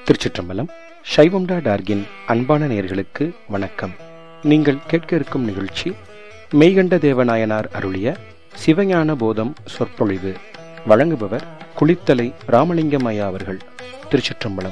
திருச்சிற்றம்பலம் சைவம்டா டார்கின் அன்பான நேயர்களுக்கு வணக்கம் நீங்கள் கேட்க இருக்கும் நிகழ்ச்சி மெய்கண்ட தேவநாயனார் அருளிய சிவஞான போதம் சொற்பொழிவு வழங்குபவர் குளித்தலை ராமலிங்கம் ஐயா அவர்கள் திருச்சிற்றம்பலம்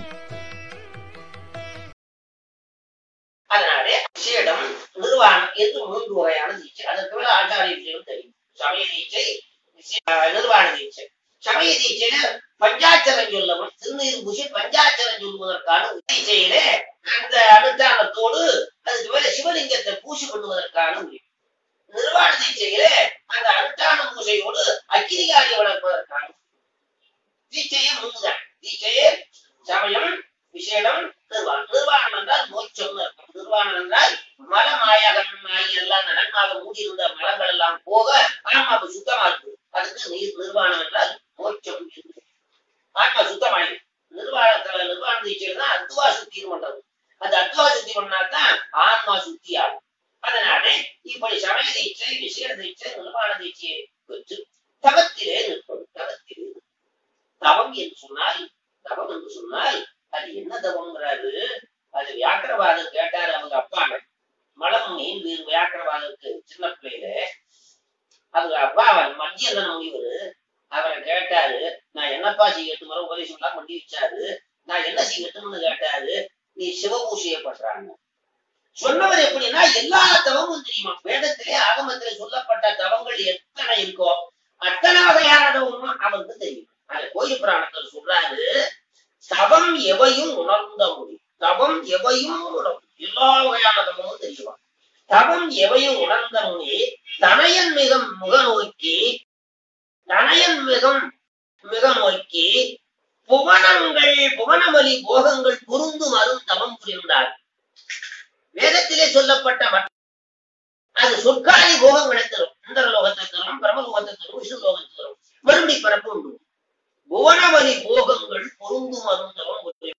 அதனாலே விஷேடம் நிர்வாணம் என்று மூன்று வகையான தீட்சை அதற்கு மேல ஆச்சாரிய விஷயம் தெரியும் சமய தீட்சை விஷே- அஹ் நிர்வாண தீட்சை சமய தீட்சையில பஞ்சாட்சரம் சொல்லவும் திருநீர் பூசி பஞ்சாட்சரம் சொல்லுவதற்கான தீட்சையிலே அந்த அனுஷ்டானத்தோடு அதுக்கு மேல சிவலிங்கத்தை பூசி கொள்வதற்கான உரிமை நிர்வாண தீட்சையிலே அந்த அனுஷ்டான பூசையோடு அக்கிரிகாரி வளர்ப்பதற்கான தீட்சையே மூணுதான் தீட்சையே சமயம் விசேடம் நிர்வாணம் நிர்வாணம் என்றால் மோட்சம் அர்த்தம் நிர்வாணம் என்றால் மலமாயகம் ஆகிய எல்லாம் நன்மாக மூடியிருந்த மலங்கள் எல்லாம் போக ஆன்மாவு சுத்தமா இருக்கு அதுக்கு நீர் நிர்வாணம் என்றால் மோட்சம் என்று. ஆன்மா சுத்தமாயிடும் நிர்வாணத்துல நிர்வாண தீட்சையில் தான் அத்வா சுத்தி பண்றது அந்த அத்வா சுத்தி பண்ணாதான் ஆன்மா சுத்தி ஆகும் அதனால இப்படி சமய தீட்சை விசேட தீட்சை நிர்வாண தீட்சையை பெற்று தவத்திலே நிற்பது தவத்திலே நிற்பது. தவம் என்று சொன்னால் தவம் என்று சொன்னால் அது என்ன தவம்ங்கிறாரு அது வியாக்கிரவாதம் கேட்டாரு அவங்க அப்பாங்க மலம் மீன் வீர் வியாக்கிரவாதத்துக்கு சின்ன பிள்ளையில அவங்க அப்பா மத்தியந்தன முனிவர் அவரை கேட்டாரு நான் என்னப்பா செய்யட்டும் வர உபதேசம் எல்லாம் பண்ணி வச்சாரு நான் என்ன செய்யட்டும்னு கேட்டாரு நீ சிவபூஷையை பண்றாங்க சொன்னவர் எப்படின்னா எல்லா தவமும் தெரியுமா வேதத்திலே ஆகமத்திலே சொல்லப்பட்ட தவங்கள் எத்தனை இருக்கோ அத்தனை வகையான தவமும் அவருக்கு தெரியும் அது கோயில் புராணத்தில் சொல்றாரு தவம் எவையும் உணர்ந்த மொழி தவம் எவையும் உணரும் எல்லா வகையான தவமும் தெரியுமா தவம் எவையும் உணர்ந்த மொழி தனையன் மிகம் முக நோக்கி தனையன் மிகம் மிக நோக்கி புவனங்கள் புவனமலி போகங்கள் பொருந்தும் அரும் தவம் புரிந்தார் வேதத்திலே சொல்லப்பட்ட மற்ற அது சொற்காலி போகங்களை தரும் இந்திர லோகத்தை தரும் பிரமலோகத்தை தரும் விஷ்ணு லோகத்தை தரும் மறுபடி பிறப்பு உண்டு புவனவலி போகங்கள் பொருந்தும் அருந்தவம் ஒன்றே.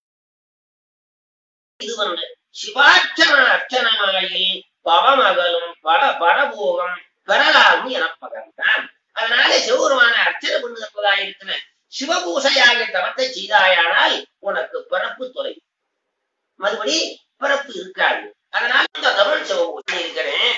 இது வந்து சிவார்ச்சன அர்ச்சனாயில் பவமகலும் பல பரபோகம் பெறலாகும் என பகர்ந்தான் அதனால சிவபெருமான அர்ச்சனை பண்ணுவதாக இருக்கிற சிவபூசையாக தவத்தை செய்தாயானால் உனக்கு பிறப்பு தொலை மறுபடி பிறப்பு இருக்காது அதனால இந்த தமிழ் சிவபூசை இருக்கிறேன்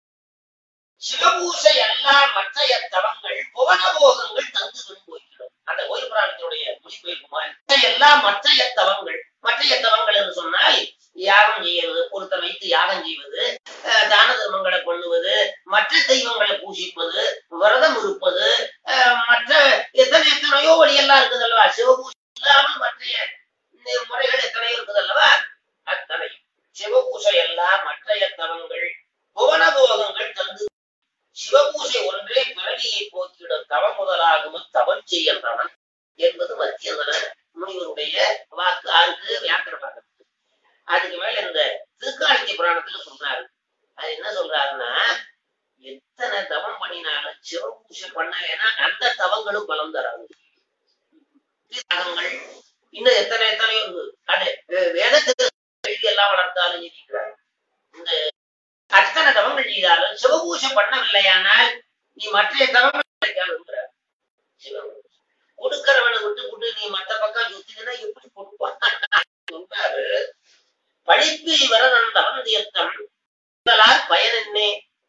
சிவபூசை எல்லாம் மற்றைய தவங்கள் புவனபோகங்கள் தந்து கொண்டு போய்விடும் அந்த கோயில் புராணத்தினுடைய மொழிபெயர்ப்பு எல்லாம் மற்றைய தவங்கள் மற்றைய தவங்கள் என்று சொன்னால் யாகம் செய்வது ஒருத்தர் வைத்து யாகம் செய்வது அஹ், தான தர்மங்களை பண்ணுவது மற்ற தெய்வங்களை பூசிப்பது விரதம் இருப்பது அஹ், மற்ற எத்தனை எத்தனையோ வழியெல்லாம் இருக்குது அல்லவா சிவபூசை இல்லாமல் மற்றைய நி- முறைகள் எத்தனையோ இருக்குது அல்லவா அத்தனை சிவபூசை எல்லாம் மற்றைய தவங்கள் புவனபோகங்கள் தந்து சிவபூசை ஒன்றே பிறவியை போக்கிடும் தவம் முதலாகும் தவம் செய்கின்றவன் என்பது மத்தியந்தன முனிவருடைய வாக்கு ஆருக்கு வியாக்கிரபாதம் அதுக்கு மேல இந்த திருக்காலத்தி புராணத்துல சொல்றாரு அது என்ன சொல்றாருன்னா எத்தனை தவம் பண்ணினாலும் சிவபூசை பண்ணலைன்னா அந்த தவங்களும் பலம் தராது தவங்கள் இன்னும் எத்தனை எத்தனையோ இருக்கு அது வே- வேதத்துக்கு கல்வி எல்லாம் வளர்த்தாலும் இருக்கிறார் இந்த அத்தனை தவங்கள் செய்தாலும் சிவபூசை பண்ணவில்லையானால் நீ மற்ற தவங்கள் கிடைக்காதுங்கிறார் சிவன் கொடுக்கிறவனை விட்டு விட்டு நீ மத்த பக்கம் சுத்தினா எப்படி கொடுப்பான் சொல்றாரு படிப்பில் வரதன் தவன் தீர்த்தம் இதனால் பயன் என்னே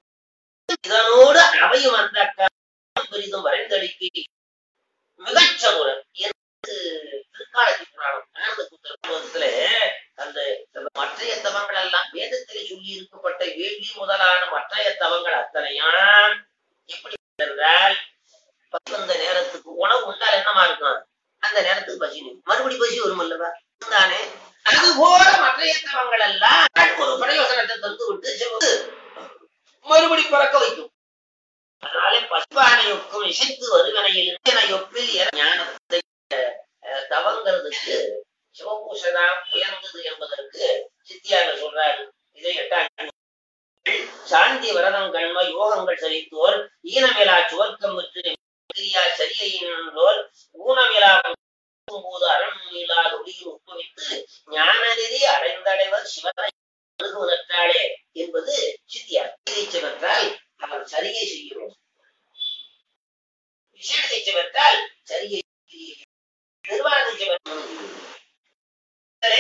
இதனோடு அவையும் அந்த காலம் பெரிதும் வரைந்தளிக்கு மிகச்சமுடன் என்று திருக்காலத்தி புராணம் ஆனந்த புத்தகத்துல அந்த அந்த மற்றைய தவங்கள் எல்லாம் வேதத்திலே சொல்லி இருக்கப்பட்ட வேள்வி முதலான மற்றைய தவங்கள் அத்தனையும் எப்படி என்றால் பத்து நேரத்துக்கு உணவு உண்டால் என்னமா இருக்கும் அந்த நேரத்துக்கு பசி நிற்கும். மறுபடி பசி வரும் அல்லவா தானே அது போல மற்றைய தவங்கள் எல்லாம் ஒரு பிரயோசனத்தை தந்து விட்டு சிவந்து மறுபடி பிறக்க வைக்கும் அதனாலே பசுவானையொக்கும் இசைத்து வருவனையில் ஒப்பில் ஞானத்தை அஹ், தவங்கிறதுக்கு சிவபூஷதான் உயர்ந்தது என்பதற்கு சித்தியார் சொல்றாரு இதை எட்டாம் சாந்தி விரதம் கண்ம யோகங்கள் செழித்தோர் ஈனமிலா சுவர்க்கம் விட்டு கிரியா சரியையினோர் ஊனமிலா போது அரண் இல்லாத ஒளியில் ஒப்புவித்து ஞானநிதி அடைந்தடைவர் சிவனை அணுகுவதற்றாலே என்பது சித்தியார் இதை பெற்றால் அவர் சரியை செய்கிறோம் விஷயத்தை பெற்றால் சரியை நிர்வாகத்தை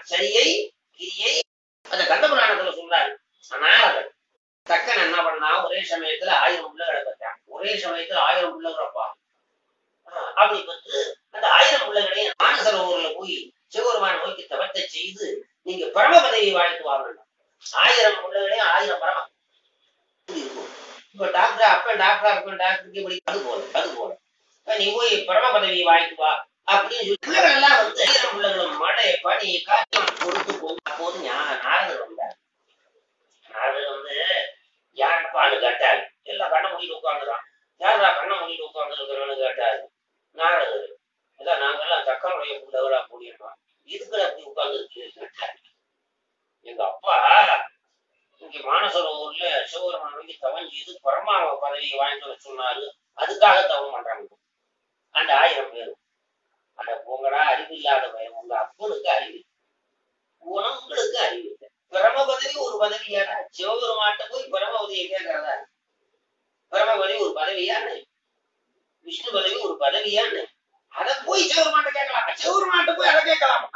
சரியை கிரியை அந்த கண்டபுராணத்துல சொல்றாரு நாரதர் தக்கன் என்ன பண்ணா ஒரே சமயத்துல ஆயிரம் பிள்ளைகளை பெற்றான் ஒரே சமயத்துல ஆயிரம் பிள்ளைகளப்பா அப்படி பெற்று அந்த ஆயிரம் பிள்ளைகளையும் மானசரோவர்ல போய் சிவபெருமான் நோக்கி தவத்தை செய்து நீங்க பரம பதவியை வாழ்த்து வாங்கணும் ஆயிரம் பிள்ளைகளையும் ஆயிரம் பரம இப்படி இருக்கும் இப்ப டாக்டர் அப்ப டாக்டர் அப்ப டாக்டருக்கு இப்படி அது போல அது போல இப்ப நீ போய் பரம பதவியை வாங்கிட்டு வா அப்படின்னு சொல்லி பிள்ளைகள்லாம் வந்து ஆயிரம் பிள்ளைகளும் மழை பனி காற்றம் கொடுத்து போகும் அப்போது ஞா- நாரதர் வந்தார் நாரதர் வந்து யாருப்பான்னு கேட்டாரு எல்லாம் கண்ணை மூடிட்டு உட்காந்துறான் யாரா கண்ணை மூடிட்டு உட்கார்ந்து இருக்கிறவனு கேட்டாரு நாரதர் அதான் நாங்கெல்லாம் தக்கனுடைய பிள்ளைகளா கூடியிருக்கோம் இதுக்குள்ள அப்படி உட்கார்ந்து கேட்டாரு எங்க அப்பா இங்க மானசரோவர்ல சிவபெருமான் வந்து தவம் செய்து பரமா பதவியை வாங்கிட்டு வர சொன்னாரு அதுக்காக தவம் பண்றாங்க அந்த ஆயிரம் பேர் அந்த உங்களா அறிவு இல்லாத பயம் உங்க அப்பனுக்கு அறிவு உங்களுக்கு அறிவு இல்லை பிரம பதவி ஒரு பதவியாடா சிவபெருமாட்ட போய் பிரம பதவியை கேட்கறதா பிரம பதவி ஒரு பதவியான்னு விஷ்ணு பதவி ஒரு பதவியான்னு அதை போய் சிவபெருமாட்ட கேட்கலாம் சிவபெருமாட்ட போய் அதை கேட்கலாம்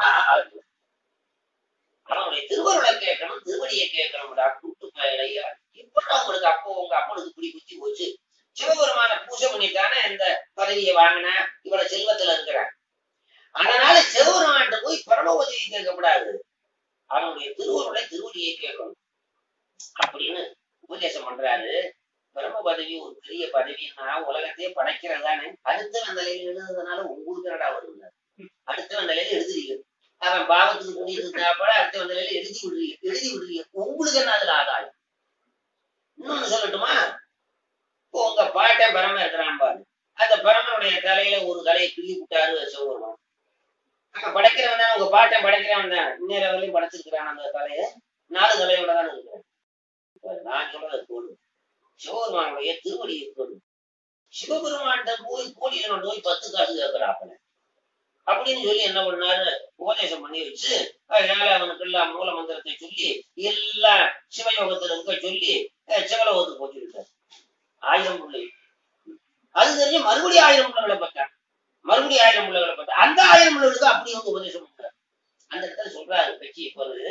அவனுடைய திருவருளை கேட்கணும் திருவடியை கேட்கணும்டா கூட்டு பயலையா இப்ப உங்களுக்கு அப்போ உங்க அப்பனுக்கு இப்படி புத்தி போச்சு சிவபெருமான பூஜை பண்ணித்தானே இந்த பதவியை வாங்கின இவ்வளவு செல்வத்துல இருக்கிறான் அதனால சிவபெருமான்கிட்ட போய் பரம உதவி கேட்கக்கூடாது அவனுடைய திருவருளை திருவடியை கேட்கணும் அப்படின்னு உபதேசம் பண்றாரு பிரம்ம பதவி ஒரு பெரிய பதவின்னா உலகத்தையே படைக்கிறது தானே அடுத்தவன் நிலையில எழுதுறதுனால உங்களுக்கு என்னடா வருது அடுத்தவன் நிலையில எழுதுறீங்க அவன் பாவத்துக்கு பண்ணிட்டு இருந்தாப்பட அடுத்தவன் நிலையில எழுதி விடுறீங்க எழுதி விடுறீங்க உங்களுக்கு என்ன அதுல ஆதாயம் இன்னொன்னு சொல்லட்டுமா இப்போ உங்க பாட்டன் பரம இருக்கிறான் பாரு அந்த பரமனுடைய தலையில ஒரு தலையை கிள்ளி விட்டாரு சிவபெருமான் அங்க படைக்கிறவன் தான் உங்க பாட்டன் படைக்கிறவன் தான் இன்னொரு வரையிலும் படைச்சிருக்கிறான் அந்த தலையை நாலு தலையோட தான் இருக்கிறேன் இப்ப நான் சொல்றது தோணும் சிவபெருமானுடைய திருவடியை தோணும் சிவபெருமான்கிட்ட போய் கோடியில போய் பத்து காசு கேட்கிறாப்பன அப்படின்னு சொல்லி என்ன பண்ணாரு உபதேசம் பண்ணி வச்சு அதனால அவனுக்கு எல்லாம் மூல மந்திரத்தை சொல்லி எல்லாம் சிவயோகத்துல இருக்க சொல்லி அஹ் சிவலோகத்துக்கு போச்சு விட்டார் ஆயிரம் பிள்ளை அது தெரிஞ்சு மறுபடியும் ஆயிரம் பிள்ளைகளை பார்த்தான் மறுபடியும் ஆயிரம் பிள்ளைகளை பார்த்தா அந்த ஆயிரம் பிள்ளைகளுக்கு அப்படி வந்து உபதேசம் பண்றாரு அந்த இடத்துல சொல்றாரு கட்சி இப்போது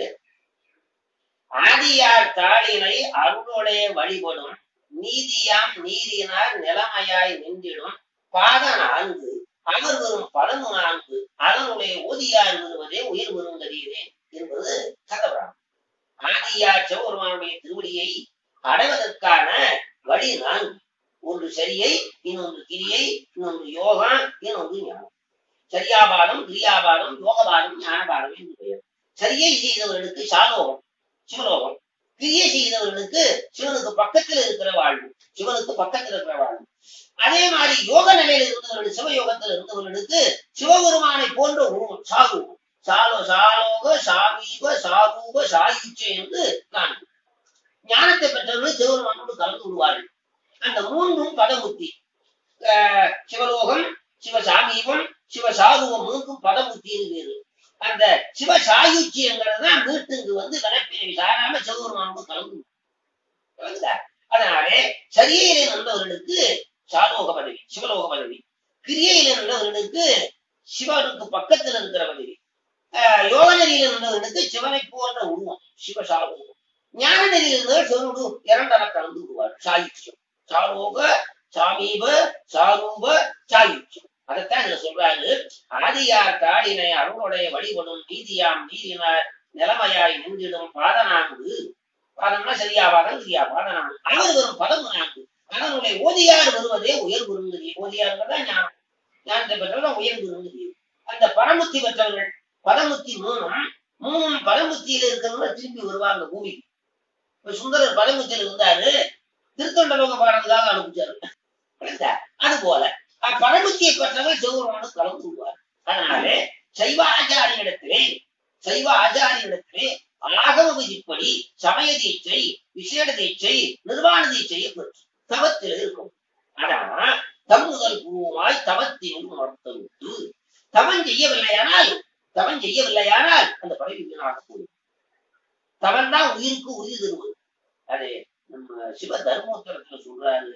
ஆதியார் தாளினை அருளுடைய வழிபடும் நீதியாம் நீதியினார் நிலைமையாய் நின்றிடும் பாத நான்கு அவர் வரும் பலன் நான்கு அதனுடைய ஓதியார் வருவதே உயிர் வருங்கதீரே என்பது கதவராம் ஆதியார் சிவபெருமானுடைய திருவடியை அடைவதற்கான வழி நான்கு ஒன்று சரியை இன்னொன்று கிரியை இன்னொன்று யோகம் இன்னொன்று ஞானம் சரியாபாதம் கிரியாபாதம் யோகபாதம் ஞானபாதம் என்று பெயர் சரியை செய்தவர்களுக்கு சாலோகம் சிவலோகம் கிரியை செய்தவர்களுக்கு சிவனுக்கு பக்கத்தில் இருக்கிற வாழ்வு சிவனுக்கு பக்கத்தில் இருக்கிற வாழ்வு அதே மாதிரி யோக நிலையில இருந்தவர்கள் சிவயோகத்தில் இருந்தவர்களுக்கு சிவபெருமானை போன்ற உருவம் சாரூபம் சாலோ சாலோக சாமீப சாரூப சாயுச்சை என்று நான்கு ஞானத்தை பெற்றவர்கள் சிவபெருமானோடு கலந்து விடுவார்கள் அந்த மூன்றும் பதமுத்தி ஆஹ் சிவலோகம் சிவசாமீபம் சிவசாரூபம் மூன்றும் பதமுத்தின்னு வேறு அந்த சிவ சாயுச்சியங்கிறது தான் வீட்டுக்கு வந்து வினைப்பிரிவு சாராம சிவபெருமானோடு கலந்து விடுவாங்க. அதனாலே சரியையிலே நின்றவர்களுக்கு சாலோக பதவி சிவலோக பதவி கிரியையில நின்றவர்களுக்கு சிவனுக்கு பக்கத்தில் இருக்கிற பதவி ஆஹ் யோக நெறியில நின்றவர்களுக்கு சிவனை போன்ற உருவம் சிவசாலோகம் ஞான நெறியில் இருந்தவர் சிவனோடு இரண்டர கலந்து விடுவார் சாயுச்சியம் சாலோக சாமீப சாரூப சாயுச்சியம் அதைத்தான் இதுல சொல்றாரு ஆதியார் தாளினை அருளுடைய வழிபடும் நீதியாம் நீதினார் நிலைமையாய் நின்றிடும் பாதநான்கு பாதம்னா சரியாவாதம் கிரியா பாதநான்கு அவர் வரும் பதம் நான்கு அதனுடைய ஓதியார் வருவதே உயர் குருங்குதி ஓதியாருங்கிறதா ஞானம் ஞானத்தை பெற்றவர்கள் உயர் குருங்குதி அந்த பரமுத்தி பெற்றவர்கள் பதமுத்தி மூணும் மூணும் பரமுத்தியில இருக்கிறவங்க திரும்பி வருவாங்க பூமிக்கு இப்ப சுந்தரர் பதமுத்தியில இருந்தாரு திருத்தொண்டலோக பாடத்துக்காக அனுப்பிச்சாரு புரியுதா? அது போல அஹ் பரமுத்தியை பெற்றவர்கள் சிவபெருமானு கலந்து விடுவார் அதனாலே சைவ ஆச்சாரியனிடத்திலே சைவ ஆச்சாரியனிடத்திலே ஆகம விதிப்படி சமய தீட்சை விசேட தீட்சை நிர்வாண தீட்சையை பெற்று தவத்தில் இருக்கும் ஆனா தம் முதல் பூர்வமாய் தவத்தினும் உணர்த்தவிட்டு தவம் செய்யவில்லையானால் தவம் செய்யவில்லையானால் அந்த பதவி வீணாக போகும் தவன் தான் உயிருக்கு உறுதி தருவது அது நம்ம சிவ தர்மோத்தரத்துல சொல்றாரு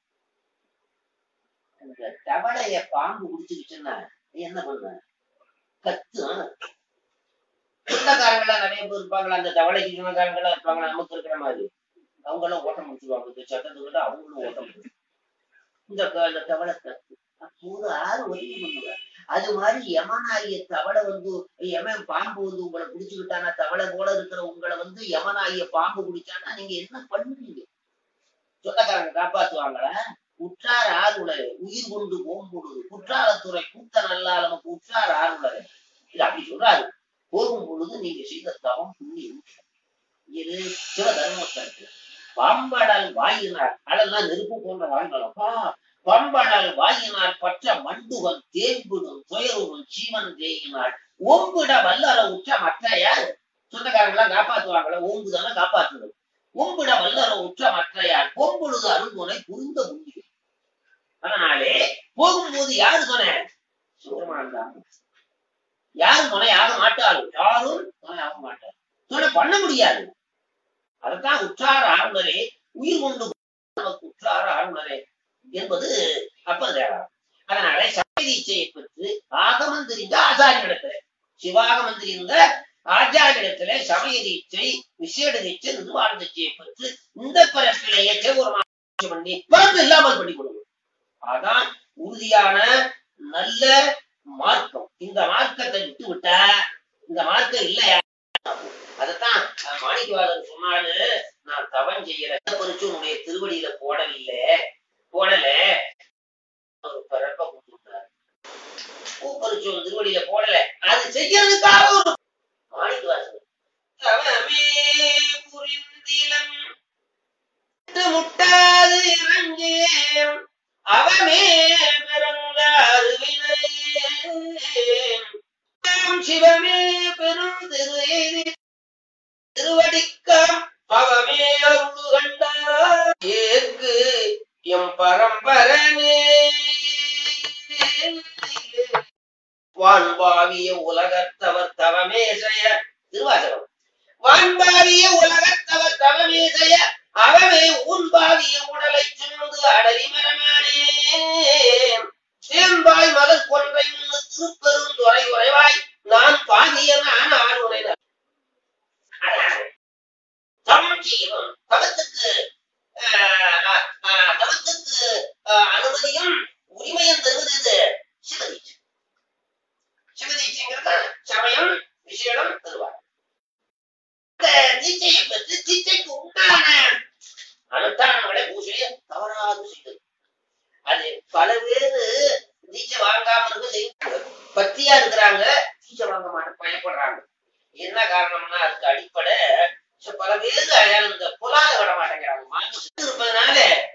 அந்த தவளைய பாம்பு குடிச்சுக்கிச்சுன்னா என்ன பண்ண கத்து இந்த எப்ப இருப்பாங்களா அந்த தவளைக்கு சொந்தக்காரங்களா இருப்பாங்களா நமக்கு இருக்கிற மாதிரி அவங்க எல்லாம் ஓட்டம் முடிச்சுருவாங்க இந்த சட்டத்துக்கிட்ட அவங்களும் ஓட்டம் முடிச்சு இந்த க- இந்த தவளை கத்து அப்போது ஆறு உதவி பண்ணுவாங்க அது மாதிரி யமனாகிய தவளை வந்து யமன் பாம்பு வந்து உங்களை பிடிச்சுக்கிட்டானா தவளை போல இருக்கிற உங்களை வந்து யமனாகிய பாம்பு பிடிச்சானா நீங்க என்ன பண்ணுவீங்க சொந்தக்காரங்க காப்பாத்துவாங்களா உற்றார் ஆறுலரே உயிர் கொண்டு போகும்பொழுது குற்றாலத்துறை கூத்த நல்லா நமக்கு உற்றார் ஆறுலரே இது அப்படி சொல்றாரு போகும் பொழுது நீங்க செய்த தவம் புண்ணியம் இது சிவ தர்மத்திற்கு பாம்படல் வாயினார் அதெல்லாம் நெருப்பு போன்ற வாழ்களப்பா பம்படல் வாயினார் பற்ற மண்டுவன் தேம்பிடும் துயருடன் சீவன் தேயினாள் ஓம்பிட வல்லற உற்ற மற்றையார் சொந்தக்காரங்களாம் காப்பாத்துவாங்களா ஓம்பு தானே காப்பாத்துது ஓம்பிட வல்லற உற்ற மற்றையார் பொம்பொழுது அருள்முனை புரிந்த முடியும் அதனாலே போகும்போது யாரு துணை சுப்பிரமணியன் தான் யாரும் துணை ஆக மாட்டார்கள் யாரும் துணை ஆக மாட்டார் துணை பண்ண முடியாது அதுதான் உற்றார ஆளுநரே உயிர் கொண்டு நமக்கு உற்றார ஆளுநரே என்பது அப்பர் தேவாரம் அதனால சபதீட்சையை பெற்று ஆகமம் தெரிந்த ஆச்சாரியனிடத்துல சிவாகமம் தெரிந்த ஆச்சாரியனிடத்துல சமய தீட்சை விசேட தீட்சை நிர்வாண தீட்சையை பெற்று இந்த பிறப்பிலேயே தேவரமாக பண்ணி பிறப்பு இல்லாமல் பண்ணி கொடுக்கும் அதான் உறுதியான நல்ல மார்க்கம் இந்த மார்க்கத்தை விட்டு விட்டா இந்த மார்க்கம் இல்லையா அதத்தான் அஹ், மாணிக்கவாதர் சொன்னாரு நான் தவம் செய்யற பறிச்சு உன்னுடைய திருவடியில போடவில்லை போடல ஒரு பிறப்ப கொடுத்துட்டாரு பூப்பறிச்சு உன் திருவடியில போடல அது செய்யறதுக்காக ஒரு மாணிக்கவாசன் தவமே புரிந்திலம் விட்டு முட்டாது இறங்கேன் அவமே பிறந்த அருவினையேன் சிவமே பெரும் திரு எய்தி திருவடிக்கம் பவமே அருள் கண்டார் ஏற்கு எம் பரம்பரனே வான்பாவிய உலகத்தவர் தவமே செய்ய திருவாசகம் வான்பாவிய உலகத்தவர் தவமே செய்ய அவமே உன்பாவிய உடலை சுமந்து அடலி மரமானே தேன்பாய் மலர் கொன்றை முன்னு திருப்பெரும் துறை உறைவாய் நான் பாதிய நான் ஆறு உரையினர் தவம் செய்யணும் தவத்துக்கு ஆஹ், ஆஹ், தவத்துக்கு ஆஹ், அனுமதியும் உரிமையும் தருவது இது சிவதீட்சை சிவதீட்சைங்கிறது சமயம் விஷயம் தருவார் இந்த தீட்சையை பெற்று தீட்சைக்கு உண்டான அனுஷ்டானங்களை பூஜையை தவறாது செய்தது அது பல பேரு தீட்சை வாங்காம இருக்க செய்யறாங்க பத்தியா இருக்கிறாங்க தீட்சை வாங்க மாட்ட பயப்படுறாங்க என்ன காரணம்னா அதுக்கு அடிப்படை சோ பல பேரு அஹ், இந்த புலாத விட மாட்டேங்கிறாங்க மாங்க சுத்தி இருப்பதனால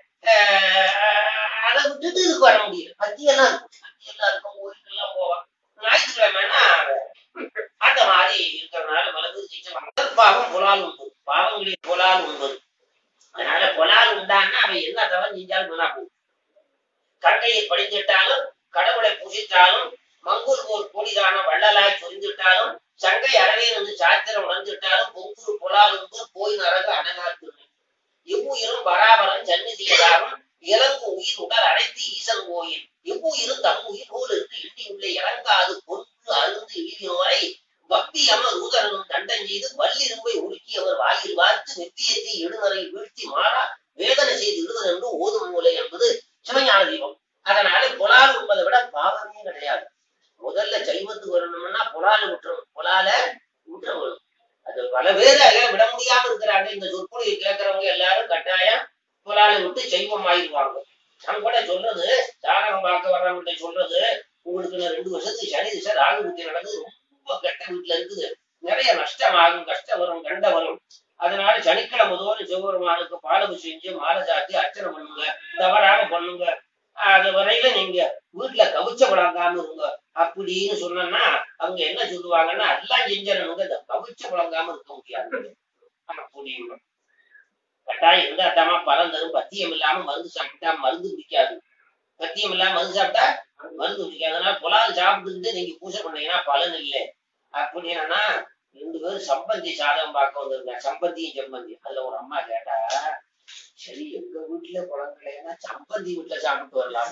ஆஹ், அதை விட்டுட்டு இதுக்கு வர முடியல பத்தியெல்லாம் இருக்கும் பத்தியெல்லாம் இருக்கும் கோயிலுக்கெல்லாம் போவான் ஞாயிற்றுக்கிழமைன்னா அந்த மாதிரி இருக்கிறதுனால வலது தீட்சை வாங்க பாவம் புலால் உண்டு பாவங்களில் புலால் உண்பது அதனால புலால் உண்டான்னா அவன் என்ன தவறு செஞ்சாலும் வீணா போகும் கண்டையில் படிஞ்சிட்டாலும் கடவுளை புசித்தாலும் மங்குல் போல் பொடிதான வள்ளலாய் சொரிந்துட்டாலும் சங்கை அறவே இருந்து சாத்திரம் உணர்ந்துட்டாலும் பொங்குரு புலால் உண்டு போய் நரக அடங்காத்து எவ்வுயிரும் பராபரம் சந்நிதியதாகும் இலங்கு உயிர் உடல் அடைத்து ஈசன் கோயில் எவ்வுயிரும் தம் உயிர் போல் இருந்து இட்டி உள்ளே இறங்காது கொன்று அருந்து இழிவினோரை பக்தி அமர் ஊதரனும் தண்டம் செய்து வல்லிரும்பை உருக்கி அவர் வாயில் வார்த்து நெத்தியத்தை இடுநரை வீழ்த்தி மாறா வேதனை செய்து இடுவர் என்று ஓதும் மூலை என்பது சிவஞான தீபம் அதனால புலால் உண்பதை விட பாவமே கிடையாது முதல்ல சைவத்துக்கு வரணும்னா புலால விட்டுறணும் புலால விட்டுறணும் அது பல பேர் அதெல்லாம் விட முடியாம இருக்கிறாங்க இந்த சொற்பொழிவு கேட்கறவங்க எல்லாரும் கட்டாயம் புலாலை விட்டு சைவம் ஆயிடுவாங்க நான் கூட சொல்றது ஜாதகம் பார்க்க வர்றவங்கள்ட்ட சொல்றது உங்களுக்கு இன்னும் ரெண்டு வருஷத்துக்கு சனி திசை ராகு புத்தி நடந்து ரொம்ப கெட்ட வீட்டுல இருக்குது நிறைய நஷ்டம் ஆகும் கஷ்டம் வரும் கண்ட வரும் அதனால சனிக்கிழமை தோறும் சிவபெருமானுக்கு பாலகு செஞ்சு மாலை சாத்தி அர்ச்சனை பண்ணுங்க தவறாக பண்ணுங்க அது வரையில நீங்க வீட்டுல கவிச்ச வழங்காம இருங்க அப்படின்னு சொன்னா அவங்க என்ன சொல்லுவாங்கன்னா எல்லாம் செஞ்சிடணுங்க இந்த கவிச்ச வழங்காம இருக்க முடியாது அப்படின்னு கட்டாயம் இருந்தா அதாம பலன் தரும் பத்தியம் இல்லாம மருந்து சாப்பிட்டா மருந்து பிடிக்காது பத்தியம் இல்லாம மருந்து சாப்பிட்டா மருந்து பிடிக்காது அதனால புலால் சாப்பிட்டு நீங்க பூஜை பண்ணீங்கன்னா பலன் இல்லை அப்படின்னா ரெண்டு பேரும் சம்பந்தி சாதகம் பார்க்க வந்திருந்தாங்க சம்பந்தியும் சம்பந்தி அதுல ஒரு அம்மா கேட்டா சரி எங்க வீட்டுல குழந்தைன்னா சம்பந்தி வீட்டுல சாப்பிட்டு வரலாம்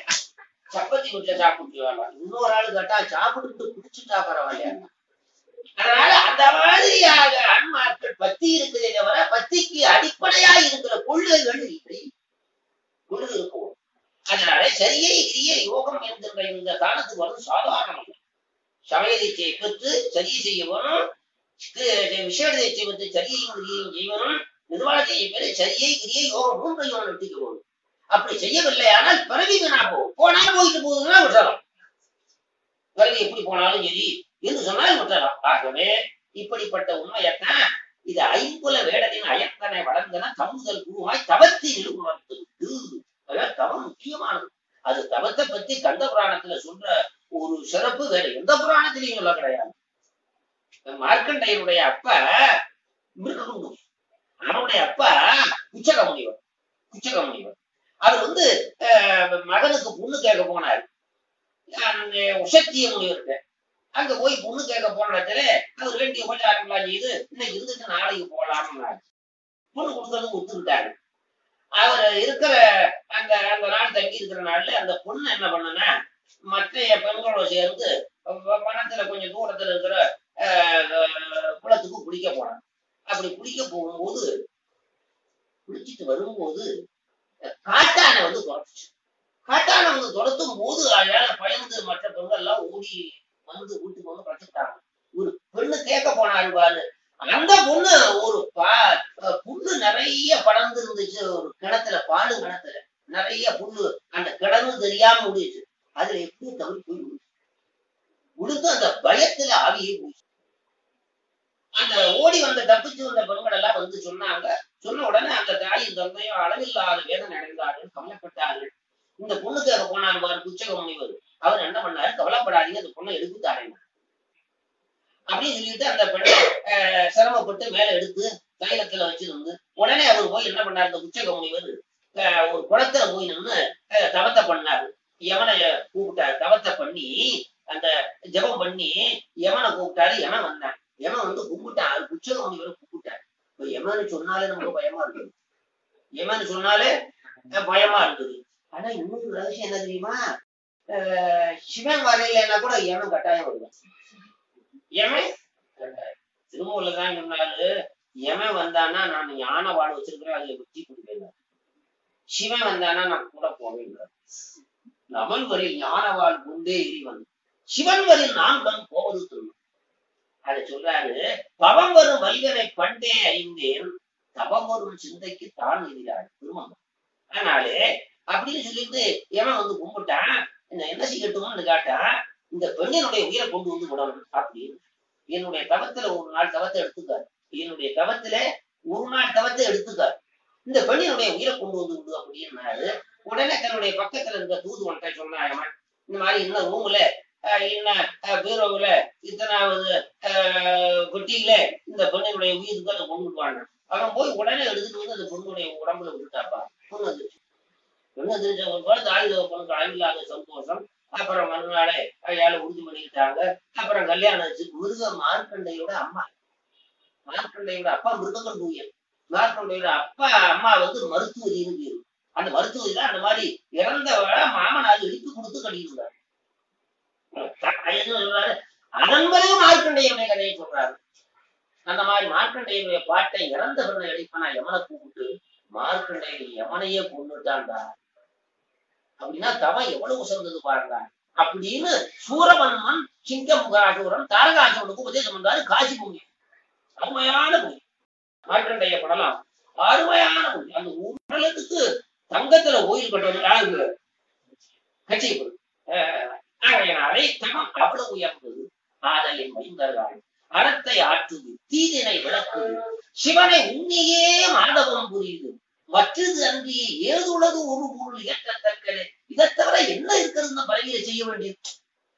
சம்பந்தி வீட்டுல சாப்பிட்டு வரலாம் இன்னொரு ஆள் கேட்டா சாப்பிட்டு குடிச்சுட்டா பரவாயில்லையா அதனால அந்த மாதிரியாக ஆன்மாக்கள் பத்தி இருக்குதே தவிர பத்திக்கு அடிப்படையா இருக்கிற கொள்கைகள் இல்லை கொள்கை இருக்கும் அதனால சரியை கிரிய யோகம் என்கின்ற இந்த காலத்துக்கு வந்து சாதாரணம் இல்லை சமய தீட்சையை பெற்று சரி செய்ய வேணும் விஷய தீட்சை பெற்று சரியும் கிரியும் செய்யணும் நிர்வாக செய்ய பெற்று சரியை கிரிய யோகம் மூன்றையும் நட்டிக்க வேணும் அப்படி செய்யவில்லை ஆனால் பிறவி வீணா போகும் போனா போயிட்டு போகுதுன்னா விட்டுறலாம் பிறவி எப்படி போனாலும் சரி என்று சொன்னால் விட்டுறலாம் ஆகவே இப்படிப்பட்ட உண்மையத்தான் இது ஐம்புல வேடத்தின் அயத்தனை வளர்ந்தன தமுதல் குருவாய் தவத்தை நிறுவனத்து அதாவது தவம் முக்கியமானது அது தவத்தை பத்தி கந்த புராணத்துல சொல்ற ஒரு சிறப்பு வேற எந்த புராணத்திலையும் சொல்ல கிடையாது மார்க்கண்டையனுடைய அப்பா மிருககுண்டு அவனுடைய அப்பா குச்சக முனிவர் குச்சக முனிவர் அவர் வந்து அஹ், மகனுக்கு பொண்ணு கேட்க போனார் அந்த உசத்திய முனிவர்கிட்ட அங்க போய் பொண்ணு கேட்க போன இடத்துல அவர் வேண்டிய உபச்சாரங்களா செய்து இன்னைக்கு இருந்துட்டு நாளைக்கு போலாம்னாரு பொண்ணு கொடுக்கறது ஒத்துக்கிட்டாரு அவர் இருக்கிற அந்த அந்த நாள் தங்கி இருக்கிற நாள்ல அந்த பொண்ணு என்ன பண்ணுனா மற்ற பெண்களோட சேர்ந்து வ- வனத்துல கொஞ்சம் தூரத்துல இருக்கிற அஹ், அஹ், குளத்துக்கு குளிக்க போனாங்க அப்படி குளிக்க போகும்போது குளிச்சிட்டு வரும்போது அஹ், காட்டானை வந்து துரத்துச்சு காட்டானை வந்து துரத்தும் போது அழகான பயந்து மற்ற பெண்கள் எல்லாம் ஓடி வந்து வீட்டுக்கு வந்து படுத்துட்டாங்க ஒரு பெண்ணு கேட்க போனாரு பாரு அந்த பொண்ணு ஒரு பா அஹ் புல்லு நிறைய படர்ந்து இருந்துச்சு ஒரு கிணத்துல பாலு கிணத்துல நிறைய புல்லு அந்த கிணறு தெரியாம முடியுச்சு அதுல எப்படி தவறி போய் விழுந்துச்சு. விழுந்து அந்த பயத்துல ஆவியே போயிடுச்சு அந்த ஓடி வந்த தப்பிச்சு வந்த பெண்கள் எல்லாம் வந்து சொன்னாங்க சொன்ன உடனே அந்த தாயும் தந்தையும் அளவில்லாத வேதனை அடைந்தார்கள் கவலைப்பட்டார்கள் இந்த பொண்ணுக்காக போனார் பாரு குச்சக முனிவர் அவர் என்ன பண்ணாரு கவலைப்படாதீங்க அந்த பொண்ணை எடுத்து தாரேங்க அப்படின்னு சொல்லிட்டு அந்த பெண்ணை அஹ், சிரமப்பட்டு மேல எடுத்து தைலத்துல வச்சிருந்து உடனே அவர் போய் என்ன பண்ணாரு இந்த குச்சக முனிவர் அஹ், ஒரு குளத்துல போய் நின்று அஹ், தவத்தை பண்ணாரு யமனை கூப்பிட்டாரு தவத்தை பண்ணி அந்த ஜெபம் பண்ணி யமனை கூப்பிட்டாரு யமன் வந்தான் யமன் வந்து கும்பிட்டான் அது குச்சக முனிவரை கூப்பிட்டாரு இப்ப யமன்னு சொன்னாலே நமக்கு பயமா இருக்குது யமன்னு சொன்னாலே அஹ், பயமா இருக்குது ஆனா இன்னொரு ரகசியம் என்ன தெரியுமா அஹ், சிவன் வரையிலன்னா கூட யமன் கட்டாயம் வருவான் யமன் கட்டாயம். திருமூல தான் சொன்னாரு யமன் வந்தானா நான் யானை வாழ வச்சிருக்கிறேன் அதுல வெற்றி கொடுப்பேன் சிவன் வந்தானா நான் கூட போவேன் நமன் வரில் ஞான வாழ் கொண்டே எரிவன் சிவன் வரில் நான் உடன் போவது திரும்ப அதை சொல்றாரு பவம் வரும் வல்கனை பண்டே அறிந்தேன் தவம் வரும் சிந்தைக்கு தான் எதிராள் திருமணம் அதனாலே அப்படின்னு சொல்லிட்டு எவன் வந்து கும்பிட்டான் என்ன என்ன செய்யட்டும்னு கேட்டா இந்த பெண்ணினுடைய உயிரை கொண்டு வந்து விடணும் அப்படின்னு என்னுடைய தவத்துல ஒரு நாள் தவத்தை எடுத்துக்காரு என்னுடைய தவத்துல ஒரு நாள் தவத்தை எடுத்துக்காரு இந்த பெண்ணினுடைய உயிரை கொண்டு வந்து விடு அப்படின்னாரு உடனே தன்னுடைய பக்கத்துல இருந்த தூதுவன்கிட்ட சொன்னாங்க இந்த மாதிரி இன்னும் ரூம்ல இன்னும் பீரோவுல இத்தனாவது ஆஹ், பெட்டியில இந்த பெண்ணினுடைய உயிருக்கு அதை கொண்டுட்டு வாங்க அவன் போய் உடனே எடுத்துட்டு வந்து அந்த பொண்ணுடைய உடம்புல விட்டுட்டாப்பா பொண்ணு வந்துருச்சு பொண்ணு வந்துருச்சு ஒரு பார்த்து ஆயுத பொண்ணுக்கு அளவில்லாத சந்தோஷம் அப்புறம் மறுநாளே அயால உறுதி பண்ணிக்கிட்டாங்க அப்புறம் கல்யாணம் ஆச்சு மிருக மார்க்கண்டையோட அம்மா மார்க்கண்டையோட அப்பா மிருககண்டூயன் மார்க்கண்டையோட அப்பா அம்மா வந்து மருத்துவரின்னு பேரு அந்த மருத்துவரி தான் அந்த மாதிரி இறந்தவள மாமனார் எடுத்து கொடுத்து கட்டியிருந்தார் சொல்றாரு அதன் பிறகு மார்க்கண்டையனை கதையை சொல்றாரு அந்த மாதிரி மார்க்கண்டையனுடைய பாட்டை இறந்த பிறனை அடிப்பனா யமனை கூப்பிட்டு மார்க்கண்டையன் யமனையே கொண்டுட்டான்டா அப்படின்னா தவம் எவ்வளவு உசந்தது பாருங்க அப்படின்னு சூரபன்மன் சிங்கமுகாசூரன் தாரகாசூரனுக்கு உபதேசம் பண்றாரு காசி பூமி அருமையான பூமி மார்க்கண்டைய படலாம் அருமையான பூமி அந்த உடலுக்கு தங்கத்துல கோயில் கட்டுவது யாருக்கு கட்சியப்படும் ஆகையினாலே தமம் அவ்வளவு உயர்ந்தது ஆதலின் மைந்தர்கள் அறத்தை ஆற்றுது தீதினை விளக்குது சிவனை உன்னையே மாதவம் புரியுது மற்றது அன்றியே ஏதுள்ளது ஒரு பொருள் ஏற்றத்தக்கது இதை தவிர என்ன இருக்கிறது பலகீரை செய்ய வேண்டியது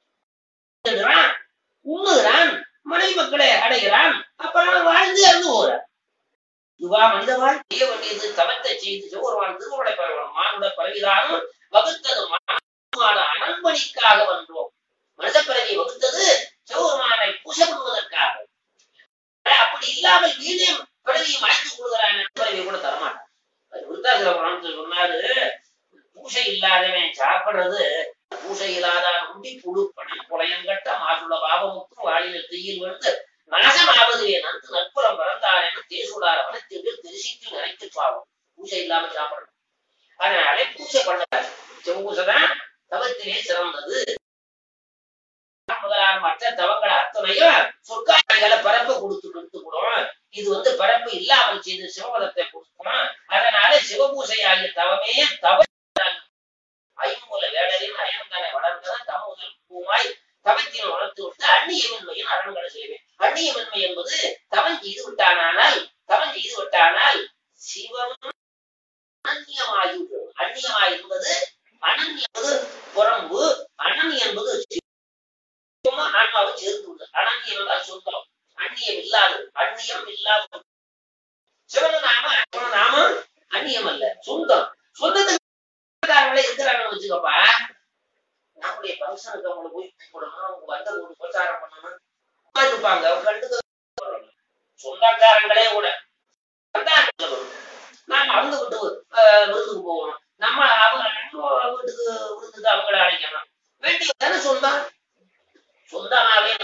உண்ணுகிறான் மனைவி மக்களை அடைகிறான் அப்புறம் வாழ்ந்து இறந்து போகிறான் இதுவா மனித வாழ் செய்ய வேண்டியது தவத்தை செய்து சிவருமான் திருவுடை பரவணும் மானுட பரவிதானும் வகுத்தது மானுட அனன்பணிக்காக வந்தோம் மனித பிறவி வகுத்தது சிவருமானை பூசை பண்ணுவதற்காக அப்படி இல்லாமல் வீணே பிறவியும் அழைத்துக் கொள்கிறான் பிறவியை கூட தரமாட்டான் விருத்தாசிர புராணத்தில் சொன்னாரு பூசை இல்லாதவன் சாப்பிடுறது பூசை இல்லாதான் உண்டி புழு பணம் புலையங்கட்ட மாசுள்ள பாவமுக்கும் வாழில தீயில் வந்து நாசமாவது நன்கு நட்புறம் பிறந்தாரேன்னு தேசுடார வனத்திற்கு திருசிக்கு நினைத்து பாவம் பூஜை இல்லாம சாப்பிடணும் அதனால பூஜை பண்ணாரு செவ்வூசை தான் தவத்திலே சிறந்தது முதலான மற்ற தவங்கள் அத்தனையும் சொற்காரிகளை பரப்ப கொடுத்து கொடுத்துக்கூடும் இது வந்து பரப்பு இல்லாமல் செய்து சிவபதத்தை கொடுக்கும் அதனால சிவபூசை ஆகிய தவமே தவ ஐம்புல வேடரின் அயன்தனை வளர்ந்தன தம முதல் பூமாய் தவத்தின் வளர்த்து விட்டு அந்நியமின்மையின் அரண்களை செய்வேன் அந்நியமின்மை என்பது தவன் செய்து விட்டானால் தவன் செய்து விட்டானால் சிவம் அந்நியமாகி விடும் அந்நியமாய் என்பது அனன் என்பது புறம்பு அனன் என்பது சும்மா ஆன்மாவை சேர்த்து விடு அனன்யம் என்றால் சொந்தம் அந்நியம் இல்லாது அந்நியம் இல்லாத சிவன நாம சிவன நாம அந்நியம் அல்ல சொந்தம் சொந்தத்துக்காரங்களே இருக்கிறாங்கன்னு வச்சுக்கப்பா நம்முடைய ஃபங்க்ஷனுக்கு அவங்களை போய் கூப்பிடணும் அவங்க வந்த ஒரு பிரச்சாரம் பண்ணணும் இருப்பாங்க அவங்க கண்டுக்க சொந்தக்காரங்களே கூட வந்தாங்க நாம அவங்க வீட்டு அஹ், விருந்துக்கு போகணும் நம்ம அவங்க நம்ம வீட்டுக்கு விருந்துக்கு அவங்கள அழைக்கணும் வேண்டிய தானே சொந்தம் சொந்தமாவே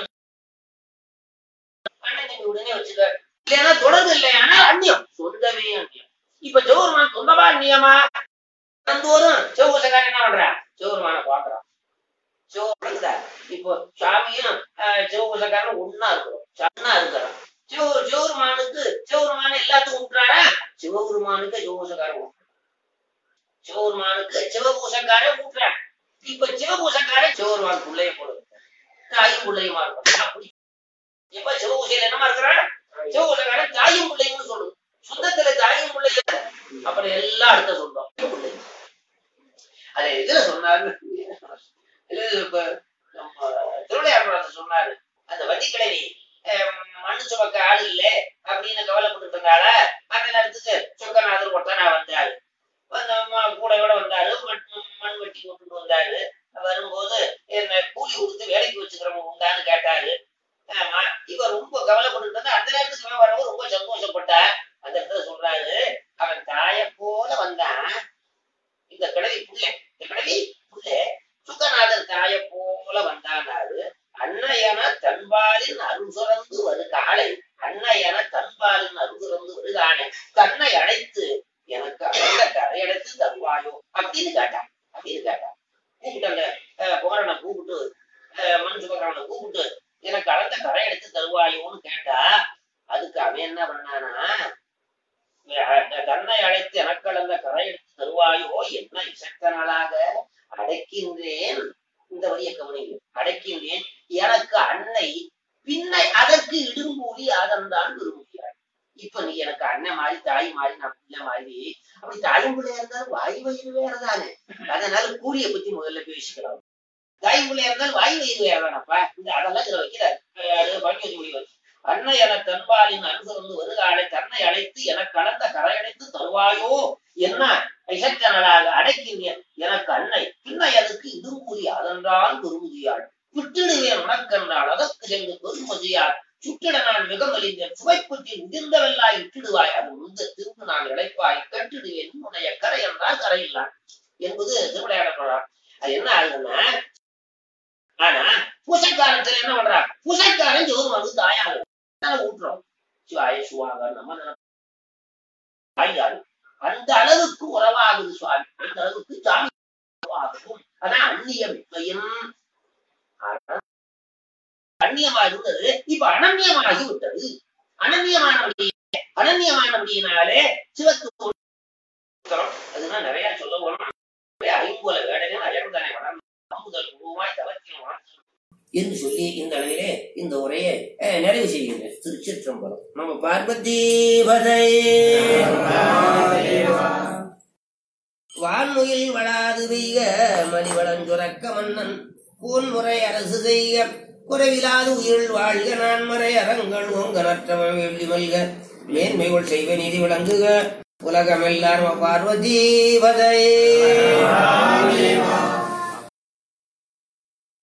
அண்ணன் தம்பி உடனே வச்சுக்க இல்லைன்னா தொடர்பு இல்லையானா அந்நியம் சொந்தமே அந்நியம் இப்ப ஜோர்மான் சொந்தமா அந்நியமா வந்தோறும் சிவபூசக்காரன் என்ன பண்றான் சிவபெருமான பாக்குறான் சிவபெருமான் இப்போ சாமியும் அஹ், சிவபூசக்காரன் ஒன்னா இருக்கிறோம் ஒன்னா இருக்கிறான் சிவ சிவபெருமானுக்கு சிவபெருமான எல்லாத்துக்கும் விட்டுறாரா சிவபெருமானுக்கு சிவபூசக்காரன் விட்டுறான். சிவபெருமானுக்கு சிவபூசக்காரன் விட்டுறான் இப்ப சிவபூசக்காரன் சிவபெருமான் பிள்ளைய போல தாயும் பிள்ளையுமா இருக்கும் அப்படி இப்ப சிவபூசையில என்னமா இருக்கிறான் சிவபூசக்காரன் தாயும் பிள்ளையும் சொல்லுது சொந்தத்துல தாயும் பிள்ளையும் அப்புறம் எல்லாம் அடுத்த சொந்தம் பிள்ளை அதை இதுல சொன்னாரு இது இப்ப நம்ம திருவிளையாடுறத சொன்னாரு அந்த வட்டி கிழவி மண்ணு சுமக்க ஆள் இல்ல அப்படின்னு கவலைப்பட்டு இருந்தால அந்த நேரத்துக்கு சொக்கநாதர் ஒட்டனா வந்தாரு வந்து ம- கூடையோட வந்தாரு மண் மண் வெட்டி கொண்டு வந்தாரு வரும்போது என்ன கூலி கொடுத்து வேலைக்கு வச்சுக்கிறவங்க உண்டான்னு கேட்டாரு ஆமா இவர் ரொம்ப கவலைப்பட்டு இருந்தா அந்த நேரத்துக்கு இவன் வரவும் ரொம்ப சந்தோஷப்பட்டா அந்த இடத்துல சொல்றாரு அவன் தாய போல வந்தான் இந்த கிழவி புள்ள இந்த கிழவி புள்ள சுக்கநாதன் தாய போல வந்தானாரு அன்னையன தன்பாலின் அருள் சுரந்து வரு காலை அன்னையன தன்பாலின் அருள் சுரந்து வரு காலை தன்னை அழைத்து எனக்கு அந்த கரையடைத்து தருவாயோ அப்படின்னு கேட்டான் அப்படின்னு கேட்டான் கூப்பிட்டு அந்த அஹ், குமரனை கூப்பிட்டு அஹ், மண் சுபகரனை கூப்பிட்டு எனக்கு அளந்த கரை எடுத்து தருவாயோன்னு கேட்டா அதுக்கு அவன் என்ன பண்ணானா அஹ், தன்னை அழைத்து எனக்கு அளந்த கரை எடுத்து தருவாயோ என்ன இசக்கனாலாக அடைக்கின்றேன் இந்த வரிய கவனிங்க அடைக்கின்றேன் எனக்கு அன்னை பின்னை அதற்கு இடுங்கூலி அதன்தான் விரும்புகிறாள் இப்ப நீ எனக்கு அண்ணன் மாதிரி தாய் மாதிரி நான் பிள்ளை மாதிரி அப்படி தாயும் பிள்ளையா இருந்தாலும் வாய் வயிறு வேறதானே அதனால கூலிய பத்தி முதல்ல பேசிக்கலாம் தாய் பிள்ளையா இருந்தாலும் வாய் வயிறு வேறதானப்பா இந்த அதெல்லாம் இதுல வைக்கிறார் அது பண்ணி வச்சு முடிவு அன்னை என தன்பாலின் அனுசருந்து வருகாலை தன்னை அழைத்து எனக்கு கலந்த கரையடைத்து தருவாயோ என்ன இசைத்தனலாக அடைக்கின்றேன் எனக்கு அன்னை பின்னை அதுக்கு இதும் கூறி அதென்றால் பெருமுதியாள் விட்டுடுவேன் உனக்கென்றால் அதற்கு சென்று பெருமதியாள் சுட்டிட நான் மிக மலிந்தேன் சுவைப்பற்றில் உதிர்ந்தவெல்லாம் இட்டிடுவாய் அது உந்த திரும்ப நான் இழைப்பாய் கட்டிடுவேன் உன்னுடைய கரை என்றால் கரையில்லான் என்பது திருவிளையாடலாம் அது என்ன ஆகுதுன்னா ஆனா பூசைக்காலத்துல என்ன பண்றா பூசைக்காரன் ஜோறு வந்து தாயாக ஊட்டுறோம் சிவாய சுவாக நம்ம ஆய்காரு அந்த அளவுக்கு உறவாகுது சுவாமி அந்த அளவுக்கு சாமி உறவாகும் அதான் அந்நியமின்மையின் அந்நியமா இருந்தது இப்ப அனன்யமாகி விட்டது அனன்யமானபடி அனன்யமானபடியினாலே சிவத்து அதுதான் நிறைய சொல்ல போனோம் ஐம்புல வேடனே அயர்ந்தனை வளர்ந்து அம்புதல் உருவாய் தவத்தின் வாழ்த்து என்று சொல்லி இந்த அளவிலே இந்த உரையை அஹ், நிறைவு செய்கின்றேன் திருச்சிற்றம்பலம் நம்ம பார்வதி பதை வான்முயில் வளாது பெய்க மலிவளஞ்சுரக்க மன்னன் பூன்முறை அரசு செய்க குறைவிலாது உயிர் வாழ்க நான்மறை அறங்கள் ஓங்க நற்றவ வெள்ளி மல்க மேன்மைகள் செய்வ நீதி விளங்குக உலகமெல்லாம் பார்வதி பதை